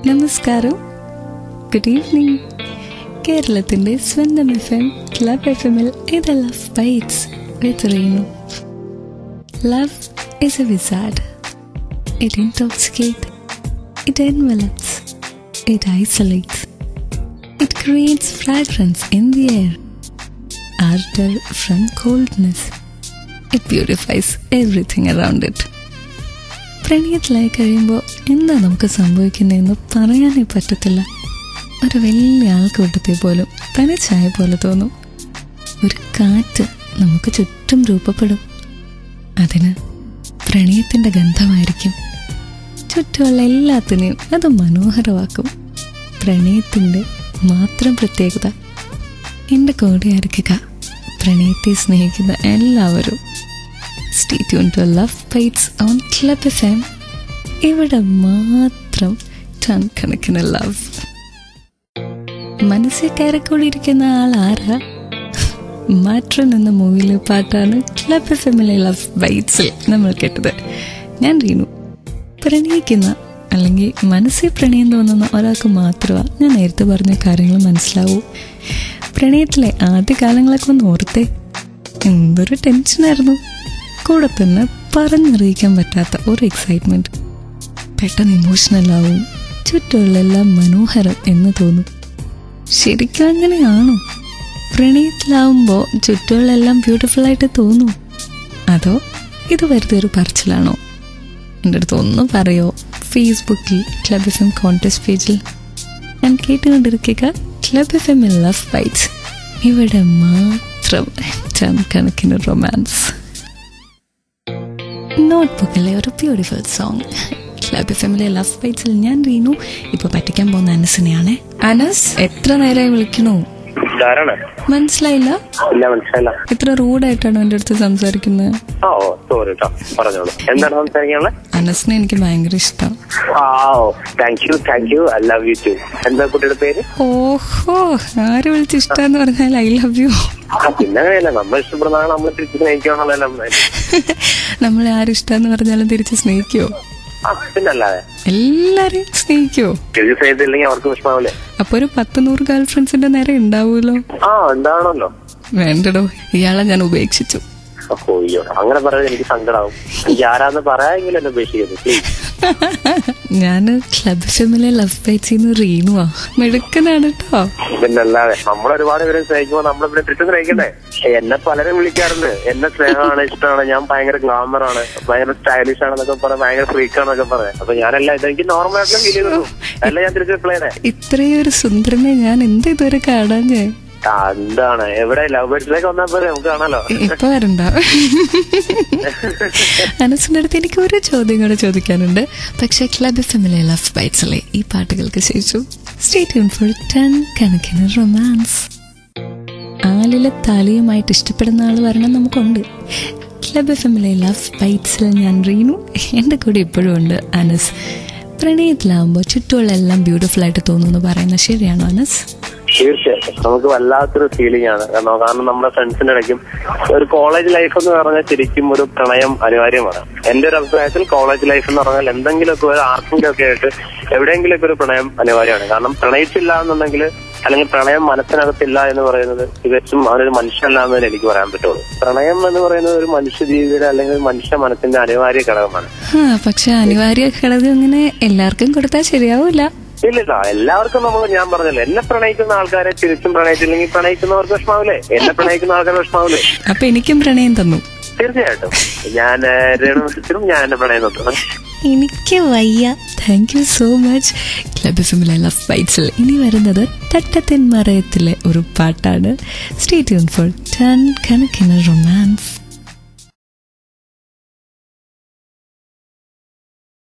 നമസ്കാരം good evening കേരളത്തിന്റെ സ്വന്തം എഫ് എം ക്ലബ് എഫ് എമ്മിൽ ഇത് love bites with Reenu love is a wizard it intoxicate it envelops it isolates it creates fragrance in the air ardor from coldness it beautifies everything around it പ്രണയത്തിലായി കഴിയുമ്പോൾ എന്താ നമുക്ക് സംഭവിക്കുന്നതെന്ന് പറയാനേ പറ്റത്തില്ല ഒരു വലിയ ആൾക്കൂട്ടത്തെ പോലും തനിച്ചായ പോലെ തോന്നും ഒരു കാറ്റ് നമുക്ക് ചുറ്റും രൂപപ്പെടും അതിന് പ്രണയത്തിന്റെ ഗന്ധമായിരിക്കും ചുറ്റുമുള്ള എല്ലാത്തിനെയും അത് മനോഹരമാക്കും പ്രണയത്തിന്റെ മാത്രം പ്രത്യേകത എൻ്റെ കൂടെ അടുക്കുക പ്രണയത്തെ സ്നേഹിക്കുന്ന എല്ലാവരും stay tune to love bites on club F M ഇവിടെ മാത്രം ടൺ കണക്കിന് ലവ് മനസ്സിൽ കയറിക്കൂടിയിരിക്കുന്ന ആൾ ആരാ മാട്രൻ എന്ന മൂവിയിലെ പാട്ടാണ് ക്ലബ് എഫ് എമ്മിലെ ലവ് ബൈറ്റ്സിൽ നമ്മൾ കേട്ടത് ഞാൻ റീനു പ്രണയിക്കുന്ന അല്ലെങ്കിൽ മനസ്സിൽ പ്രണയം തോന്നുന്ന ഒരാൾക്ക് മാത്രമാണ് ഞാൻ നേരത്തെ പറഞ്ഞ കാര്യങ്ങൾ മനസ്സിലാവൂ പ്രണയത്തിലെ ആദ്യ കാലങ്ങളൊക്കെ ഒന്ന് ഓർത്തേ എന്തൊരു ടെൻഷനായിരുന്നു കൂടെ തന്നെ പറഞ്ഞറിയിക്കാൻ പറ്റാത്ത ഒരു എക്സൈറ്റ്മെന്റ് പെട്ടെന്ന് ഇമോഷണൽ ആവും ചുറ്റുമുള്ള എല്ലാം മനോഹരം എന്ന് തോന്നും ശരിക്കും അങ്ങനെയാണോ പ്രണയത്തിലാവുമ്പോൾ ചുറ്റുമുള്ള എല്ലാം ബ്യൂട്ടിഫുൾ ആയിട്ട് തോന്നും അതോ ഇത് വെറുതെ ഒരു പറച്ചിലാണോ എൻ്റെ അടുത്ത് ഒന്ന് പറയോ ഫേസ്ബുക്കിൽ ക്ലബ് എഫ് എം കോൺടെസ്റ്റ് പേജിൽ ഞാൻ കേട്ടുകൊണ്ടിരിക്കുക club F M love bites ഇവിടെ മാത്രം ടൺ കണക്കിന് റൊമാൻസ് നോട്ട്ബുക്കിലെ ഒരു ബ്യൂട്ടിഫുൾ സോങ് ക്ലബ് എഫ് എമ്മിലെ ലവ് ബൈറ്റ്സിൽ ഞാൻ റീനു ഇപ്പൊ പറ്റിക്കാൻ പോകുന്ന അനസിനെയാണ് അനസ് എത്ര നേരമായി വിളിക്കണു ധാരാണ് മനസ്സിലായില്ല ഇല്ല മനസ്സിലായില്ല ഇത്ര റൂഡായിട്ടാണ് എൻ്റെ അടുത്ത് സംസാരിക്കുന്നത് ആ ഓ സോറി കേട്ടോ പറഞ്ഞോളൂ എന്താണ് സംസാരിക്കാനുള്ളത് അനസിനെ എനിക്ക് ഭയങ്കര ഇഷ്ടം ആ ഓ thank you thank you I love you too എന്താ കുട്ടിയുടെ പേര് ഓഹോ ആര് വിളിച്ച് ഇഷ്ടമെന്ന് പറഞ്ഞാൽ ഐ ലവ് യു ആ, പിന്നെ അങ്ങനെയല്ല നമ്മൾ ഇഷ്ടപ്പെടുന്നതാണ് നമ്മൾ തിരിച്ചു സ്നേഹിക്കാന്നുള്ളതല്ല നമ്മളെ ആരും ഇഷ്ടമെന്ന് പറഞ്ഞാലും തിരിച്ച് സ്നേഹിക്കുവോ ആ പിന്നല്ലാതെ എല്ലാരെയും സ്നേഹിക്കുവോ തിരിച്ച് സ്നേഹത്തില്ലെങ്കിൽ അവർക്ക് വിഷമാവില്ലേ അപ്പൊ ഒരു പത്ത് നൂറ് ഗേൾ ഫ്രണ്ട്സിന്റെ നേരെ ഉണ്ടാവൂലോ ആ എന്താണല്ലോ വേണ്ടടോ ഇയാളെ ഞാൻ ഉപേക്ഷിച്ചു ഓ, അയ്യോ അങ്ങനെ പറയാൻ എനിക്ക് സങ്കടാവും എനിക്ക് ആരാന്ന് പറയാമെങ്കിലും എന്നെ ഉപേക്ഷിക്കരുത് പ്ലീസ് ഞാന് ക്ലബ് ഫെമിലെ ലവ് ബൈറ്റ്സിന്ന് റീനുവാ മെടുക്കനാണ് കേട്ടോ പിന്നല്ലാതെ നമ്മൾ ഒരുപാട് പേരെ സ്നേഹിക്കുമ്പോൾ നമ്മൾ പിന്നെ തിരിച്ചു സ്നേഹിക്കണ്ടേ എന്നെ പലരും വിളിക്കാറുണ്ട് എന്നെ സ്നേഹമാണ് ഇഷ്ടമാണ് ഞാൻ ഭയങ്കര ഗ്ലാമർ ആണ് ഭയങ്കര സ്റ്റൈലിഷ് ആണെന്നൊക്കെ പറയാം ഭയങ്കര ഫ്രീക്ക് ആണെന്നൊക്കെ പറയാം അപ്പൊ ഞാനല്ല ഇതെനിക്ക് നോർമൽ ആയിട്ടുള്ള ഫീൽ ചെയ്തു അല്ല ഞാൻ തിരിച്ച് റിപ്ലൈ ചെയ്തേ ഇത്രയും ഒരു സുന്ദരനെ ഞാൻ എന്ത് ഇതുവരെ കാണാൻ ഞാൻ ആ, എന്താണ് എവിടെ ലവ് ബേർഡ്സിലേക്ക് വന്നാൽ പോലെ നമുക്ക് കാണാലോ ഇപ്പൊ വരണ്ട അനസിന്റെ അടുത്ത് എനിക്ക് ഒരു ചോദ്യം കൂടെ ചോദിക്കാനുണ്ട് പക്ഷെ ക്ലബ് ഫെമിലെ ലവ് ബൈറ്റ്സിലെ ഈ പാട്ടുകൾക്ക് ശേഷം സ്റ്റേറ്റ് ഫോർ ടെൻ കണക്കിന് റൊമാൻസ് ആലിലെ താലിയുമായിട്ട് ഇഷ്ടപ്പെടുന്ന ആൾ വരണം നമുക്കുണ്ട് ക്ലബ് എഫ് എമ്മിലെ ലവ് ബൈറ്റ്സിൽ ഞാൻ റീനു എൻ്റെ കൂടെ ഇപ്പോഴും ഉണ്ട് അനസ് പ്രണയത്തിലാവുമ്പോൾ ചുറ്റുമുള്ള എല്ലാം ബ്യൂട്ടിഫുൾ ആയിട്ട് തോന്നുന്നു പറയുന്നത് ശരിയാണോ അനസ് തീർച്ചയായിട്ടും നമുക്ക് വല്ലാത്തൊരു ഫീലിംഗ് ആണ് കാരണം കാരണം നമ്മുടെ ഫ്രണ്ട്സിന്റെ ഇടയ്ക്കും ഒരു കോളേജ് ലൈഫ് എന്ന് പറഞ്ഞാൽ ശരിക്കും ഒരു പ്രണയം അനിവാര്യമാണ് എന്റെ ഒരു അഭിപ്രായത്തിൽ കോളേജ് ലൈഫ് എന്ന് പറഞ്ഞാൽ എന്തെങ്കിലുമൊക്കെ ഒരു ആർക്കെങ്കിലും ഒക്കെ ആയിട്ട് എവിടെയെങ്കിലുമൊക്കെ ഒരു പ്രണയം അനിവാര്യമാണ് കാരണം പ്രണയിച്ചില്ല എന്നുണ്ടെങ്കിൽ അല്ലെങ്കിൽ പ്രണയം മനസ്സിനകത്തില്ല എന്ന് പറയുന്നത് തികച്ചും അവനൊരു മനുഷ്യനല്ല എന്നതിന് എനിക്ക് പറയാൻ പറ്റുള്ളൂ പ്രണയം എന്ന് പറയുന്നത് ഒരു മനുഷ്യ ജീവിതയുടെ അല്ലെങ്കിൽ ഒരു മനുഷ്യ മനസ്സിന്റെ അനിവാര്യ ഘടകമാണ് ആ പക്ഷെ അനിവാര്യ ഘടകം ഇങ്ങനെ എല്ലാവർക്കും കൊടുത്താൽ ശരിയാവൂല ഇല്ലില്ല എല്ലാവർക്കും നമ്മൾ ഞാൻ പറഞ്ഞല്ലോ എന്നെ പ്രണയിക്കുന്ന ആൾക്കാരെ തിരിച്ചും പ്രണയിച്ചില്ലെങ്കിൽ പ്രണയിക്കുന്നവർക്ക് വിഷമാവില്ലേ എന്നെ പ്രണയിക്കുന്ന ആൾക്കാർ വിഷമാവില്ലേ അപ്പൊ എനിക്കും പ്രണയം തന്നു തീർച്ചയായിട്ടും ഞാൻ രേണുസിനും ഞാൻ എന്റെ പ്രണയം തൊട്ടു എനിക്ക് വയ്യ thank you so much club എഫിമിലെ ലവ് ബൈറ്റ്സിൽ ഇനി വരുന്നത് തട്ടത്തിൻ മറയത്തിലെ ഒരു പാട്ടാണ് സ്റ്റേ ട്യൂൺ ഫോർ ടെൻ കണക്കിന് റൊമാൻസ്